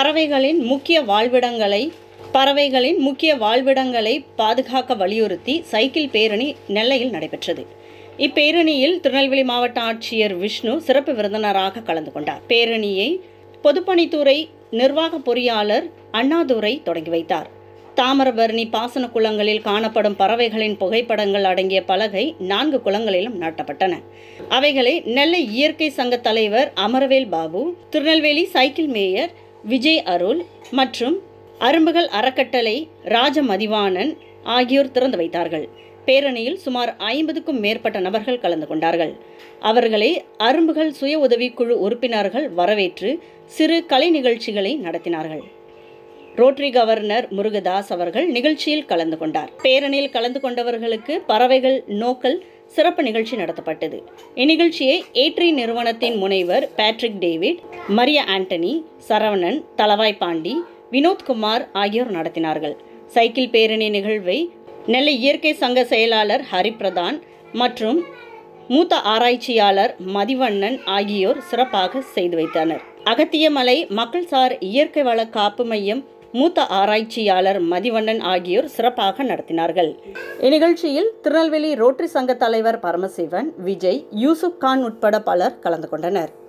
பறவைகளின் முக்கிய வாழ்விடங்களை பறவைகளின் முக்கிய வாழ்விடங்களை பாதுகாக்க வலியுறுத்தி சைக்கிள் பேரணி நெல்லையில் நடைபெற்றது இப்பேரணியில் திருநெல்வேலி மாவட்ட ஆட்சியர் விஷ்ணு சிறப்பு விருந்தினராக கலந்து கொண்டார் பேரணியை பொதுப்பணித்துறை நிர்வாக பொறியாளர் அண்ணாதுரை தொடங்கி வைத்தார் தாமிரபரணி பாசன குளங்களில் காணப்படும் பறவைகளின் புகைப்படங்கள் அடங்கிய பலகை நான்கு குளங்களிலும் நாட்டப்பட்டன அவைகளை நெல்லை இயற்கை சங்க தலைவர் அமரவேல் பாபு திருநெல்வேலி சைக்கிள் மேயர் விஜய் அருள் மற்றும் அரும்புகள் அறக்கட்டளை ராஜ மதிவாணன் ஆகியோர் திறந்து வைத்தார்கள் பேரணியில் சுமார் ஐம்பதுக்கும் மேற்பட்ட நபர்கள் கலந்து கொண்டார்கள் அவர்களை அரும்புகள் சுய உதவிக்குழு உறுப்பினர்கள் வரவேற்று சிறு கலை நிகழ்ச்சிகளை நடத்தினார்கள் ரோட்டரி கவர்னர் முருகதாஸ் அவர்கள் நிகழ்ச்சியில் கலந்து கொண்டார் பேரணியில் கலந்து கொண்டவர்களுக்கு பறவைகள் நோக்கல் சிறப்பு நிகழ்ச்சி நடத்தப்பட்டது இந்நிகழ்ச்சியை ஏட்ரி நிறுவனத்தின் முனைவர் Patrick David Maria Antony Saravanan Thalavai Pandi Vinothkumar ஆகியோர் நடத்தினார்கள் சைக்கிள் பேரணி நிகழ்வை நெல்லை இயற்கை சங்க செயலாளர் ஹரிபிரதான் மற்றும் மூத்த ஆராய்ச்சியாளர் மதிவண்ணன் ஆகியோர் சிறப்பாக செய்து வைத்தனர் அகத்தியமலை மக்கள்சார் இயற்கை வள காப்பு மையம் மூத்த ஆராய்ச்சியாளர் மதிவண்ணன் ஆகியோர் சிறப்பாக நடத்தினார்கள் இந்நிகழ்ச்சியில் திருநெல்வேலி ரோட்டரி சங்க தலைவர் பரமசிவன் விஜய் யூசுப் கான் உட்பட பலர் கலந்து கொண்டனர்